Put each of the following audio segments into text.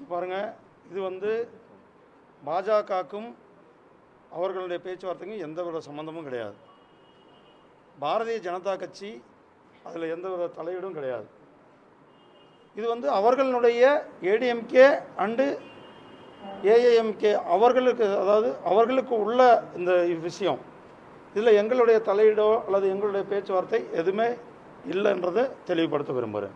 பாருங்கள் இது வந்து பாஜகவுக்கும் அவர்களுடைய பேச்சுவார்த்தைக்கும் எந்த வித சம்மந்தமும் கிடையாது பாரதிய ஜனதா கட்சி அதில் எந்த வித தலையீடும் கிடையாது இது வந்து அவர்களுடைய ஏடிஎம்கே அண்டு ஏஏஎம்கே அவர்களுக்கு அதாவது அவர்களுக்கு உள்ள இந்த விஷயம் இதில் எங்களுடைய தலையீடோ அல்லது எங்களுடைய பேச்சுவார்த்தை எதுவுமே இல்லைன்றதை தெளிவுபடுத்த விரும்புகிறேன்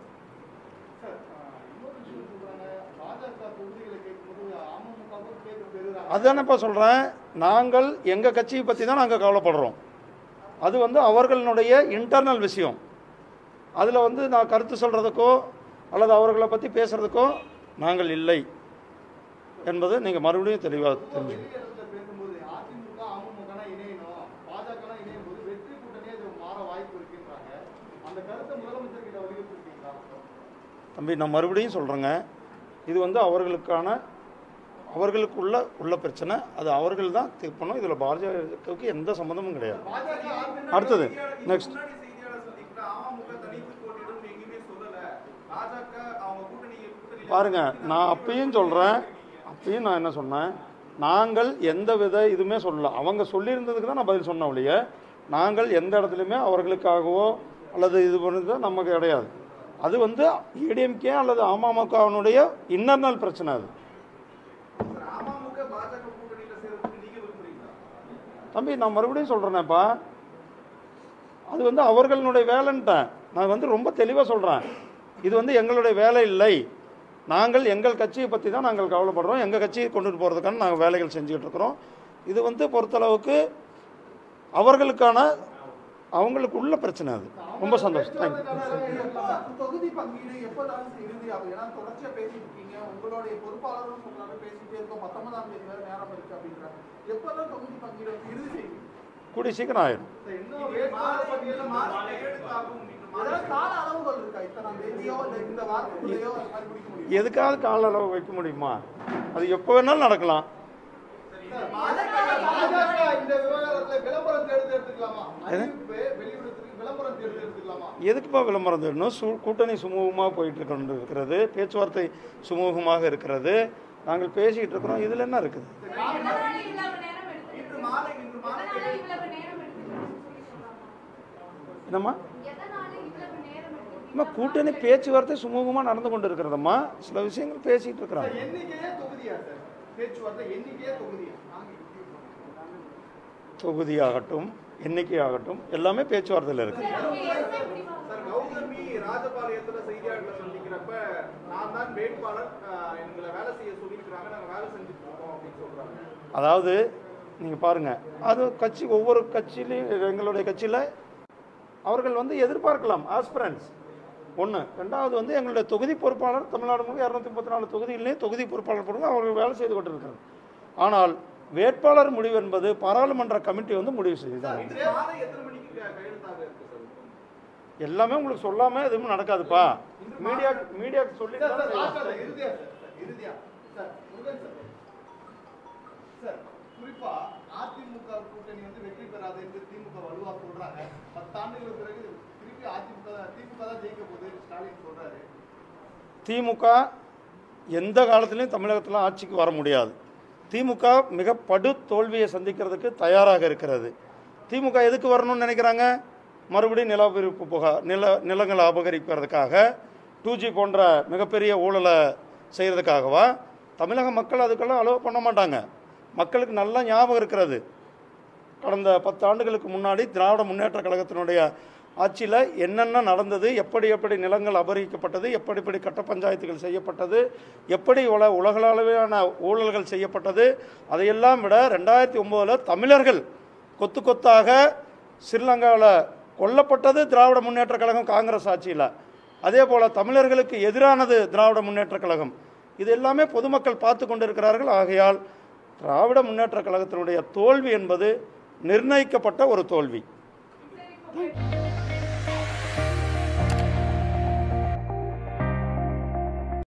அதுதானப்பா சொல்கிறேன் நாங்கள் எங்கள் கட்சியை பற்றி தான் நாங்கள் கவலைப்படுறோம் அது வந்து அவர்களுடைய இன்டர்னல் விஷயம் அதில் வந்து நான் கருத்து சொல்கிறதுக்கோ அல்லது அவர்களை பற்றி பேசுகிறதுக்கோ நாங்கள் இல்லை என்பது நீங்கள் மறுபடியும் தெளிவாக தெரிஞ்சு வெளியிடத்துல பேசும்போது அதிமுக அமமுகனா இணையணும் பாஜகனா இணையும் போது வெற்றி கூட்டணியே இது மாற வாய்ப்பு இருக்குன்றாங்க அந்த கருத்தை முதலமைச்சர் கிட்ட வலியுறுத்திருக்கீங்களா தம்பி நான் மறுபடியும் சொல்கிறேங்க இது வந்து அவர்களுக்கான அவர்களுக்கு உள்ள உள்ள பிரச்சனை அது அவர்கள் தான் தீர்ப்பணும் இதில் பாஜகவுக்கு எந்த சம்மந்தமும் கிடையாது பாஜக அடுத்தது நெக்ஸ்ட் முன்னாடி செய்தியாளர் சந்திப்புல அமமுக தனித்து போட்டியிடும் எங்கேயுமே சொல்லல பாஜக அவங்க கூட்டணி கூட்டணி பாருங்க நான் அப்பயும் சொல்கிறேன் அப்பயும் நான் என்ன சொன்னேன் நாங்கள் எந்த வித இதுவுமே சொல்லல அவங்க சொல்லியிருந்ததுக்கு தான் நான் பதில் சொன்னேன் ஒழிய நாங்கள் எந்த இடத்துலையுமே அவர்களுக்காகவோ அல்லது இது பண்ணது நமக்கு கிடையாது அது வந்து ஏடிஎம்கே அல்லது அமமுகவினுடைய இன்னர்னல் பிரச்சனை அது அமமுக பாஜக கூட்டணியில சேர்றதுக்கு நீங்க விரும்புறீங்களா தம்பி நான் மறுபடியும் சொல்கிறேனேப்பா அது வந்து அவர்களுடைய வேலைன்ட்டேன் நான் வந்து ரொம்ப தெளிவாக சொல்கிறேன் இது வந்து எங்களுடைய வேலை இல்லை நாங்கள் எங்கள் கட்சியை பற்றி தான் நாங்கள் கவலைப்படுறோம் எங்கள் கட்சியை கொண்டுட்டு போகிறதுக்கான நாங்கள் வேலைகள் செஞ்சுக்கிட்டு இருக்கிறோம் இது வந்து பொறுத்தளவுக்கு அவர்களுக்கான அவங்களுக்கு உள்ள பிரச்சனை அது ரொம்ப சந்தோஷம் தேங்க்யூ தொகுதி பங்கீடு எப்போதான் இறுதியாகும் ஏன்னா தொடர்ச்சியா பேசிட்டு இருக்கீங்க உங்களுடைய பொறுப்பாளரும் சொல்றாரு பேசிட்டே இருக்கோம் பத்தொன்பதாம் தேதி வரை நேரம் இருக்கு அப்படின்றாங்க எப்போதான் தொகுதி பங்கீடு வந்து இறுதி செய்வீங்க கூடிய சீக்கிரம் ஆயிடும் இன்னும் மாலை வேட்பாளர் மாலை பட்டியல ஏழுக்கு ஆகும் இன்று மாலை இதெல்லாம் கால அளவுகள் இருக்கா இத்தனாம் தேதியோ இல்ல இந்த வாரத்துக்குள்ளேயோ அது மாதிரி முடிக்க முடியும் எதுக்காவது கால அளவு வைக்க முடியுமா அது எப்போ வேணாலும் நடக்கலாம் பாஜக இந்த விவகாரத்துல விளம்பரம் தேர்ந்து எடுத்துக்கலாமா அறிவிப்பு வெளியிடத்துக்கு விளம்பரம் தேர்ந்து எடுத்துக்கலாமா எதுக்குப்பா விளம்பரம் தரணும் சு கூட்டணி சுமூகமாக போயிட்டு கொண்டு இருக்கிறது பேச்சுவார்த்தை சுமூகமாக இருக்கிறது நாங்கள் பேசிக்கிட்டு இருக்கிறோம் இதில் என்ன இருக்குது எதனால இவ்வளவு நேரம் இன்று எடுத்துக்கிட்டு மாலை இன்று மாலை எதனால இவ்வளவு நேரம் எடுத்துக்கிட்டு சொல்லலாமா என்னம்மா எதனால இவ்வளவு நேரம் எடுத்துக்கிட்டு அம்மா கூட்டணி பேச்சுவார்த்தை சுமூகமாக நடந்து கொண்டு இருக்கிறதம்மா சில விஷயங்கள் பேசிகிட்டு இருக்கிறாங்க எண்ணிக்கையே தொகுதியா சார் பேச்சுவார்த்தை எண்ணிக்கையே தொகுதியா தொகுதியாகட்டும் எண்ணிக்கையாகட்டும் எல்லாமே பேச்சுவார்த்தையில் இருக்குது சார் கௌதமி ராஜபாளையத்துல செய்தியாளர்களை சந்திக்கிறப்ப நான் தான் வேட்பாளர் ஆஹ், எங்களை வேலை செய்ய சொல்லியிருக்கிறாங்க நாங்க வேலை செஞ்சுட்டு இருக்கோம் அப்படின்னு சொல்றாங்க அதாவது நீங்கள் பாருங்கள் அது கட்சி ஒவ்வொரு கட்சியிலையும் எங்களுடைய கட்சியில் அவர்கள் வந்து எதிர்பார்க்கலாம் ஆஸ்பிரன்ஸ் ஒன்று ரெண்டாவது வந்து எங்களுடைய தொகுதி பொறுப்பாளர் தமிழ்நாடு முழுக்க இரநூத்தி முப்பத்தி நாலு தொகுதிகளிலேயும் தொகுதி பொறுப்பாளர் போடுங்க அவர்கள் வேலை செய்து கொண்டிருக்கிறார் ஆனால் வேட்பாளர் முடிவு என்பது பாராளுமன்ற கமிட்டி வந்து முடிவு செய்யுதான் இன்று மாலை எத்தனை மணிக்கு க- கையெழுத்தாக இருக்கு சார் எல்லாமே உங்களுக்கு சொல்லாமல் எதுவும் நடக்காதுப்பா மீடியா மீடியாவுக்கு சொல்லி சார் சார் லாஸ்ட்ல இறுதியா சார் சார் இறுதியா சார் முருகன் சார் சார் குறிப்பா அதிமுக கூட்டணி வந்து வெற்றி பெறாது என்று திமுக வலுவா சொல்றாங்க பத்தாண்டுகளுக்கு பிறகு திருப்பி அதிமுக தான் திமுக தான் ஜெயிக்க போகுது ஸ்டாலின் சொல்றாரு திமுக எந்த காலத்திலையும் தமிழகத்தில் ஆட்சிக்கு வர முடியாது திமுக மிக படு தோல்வியை சந்திக்கிறதுக்கு தயாராக இருக்கிறது திமுக எதுக்கு வரணும்னு நினைக்கிறாங்க மறுபடியும் நில அபகரிப்பு புகா நில நிலங்களை அபகரிக்கிறதுக்காக டூ ஜி போன்ற மிகப்பெரிய ஊழலை செய்கிறதுக்காகவா தமிழக மக்கள் அதுக்கெல்லாம் அலோவ் பண்ண மாட்டாங்க மக்களுக்கு நல்லா ஞாபகம் இருக்கிறது கடந்த பத்து ஆண்டுகளுக்கு முன்னாடி திராவிட முன்னேற்ற கழகத்தினுடைய ஆட்சியில் என்னென்ன நடந்தது எப்படி எப்படி நிலங்கள் அபகரிக்கப்பட்டது எப்படி எப்படி கட்ட பஞ்சாயத்துகள் செய்யப்பட்டது எப்படி உல உலகளவிலான ஊழல்கள் செய்யப்பட்டது அதையெல்லாம் விட ரெண்டாயிரத்தி ஒம்போதில் தமிழர்கள் கொத்து கொத்தாக ஸ்ரீலங்காவில் கொல்லப்பட்டது திராவிட முன்னேற்ற கழகம் காங்கிரஸ் ஆட்சியில் அதே போல் தமிழர்களுக்கு எதிரானது திராவிட முன்னேற்ற கழகம் இது எல்லாமே பொதுமக்கள் பார்த்து கொண்டிருக்கிறார்கள் ஆகையால் திராவிட முன்னேற்ற கழகத்தினுடைய தோல்வி என்பது நிர்ணயிக்கப்பட்ட ஒரு தோல்வி சரி இப்போ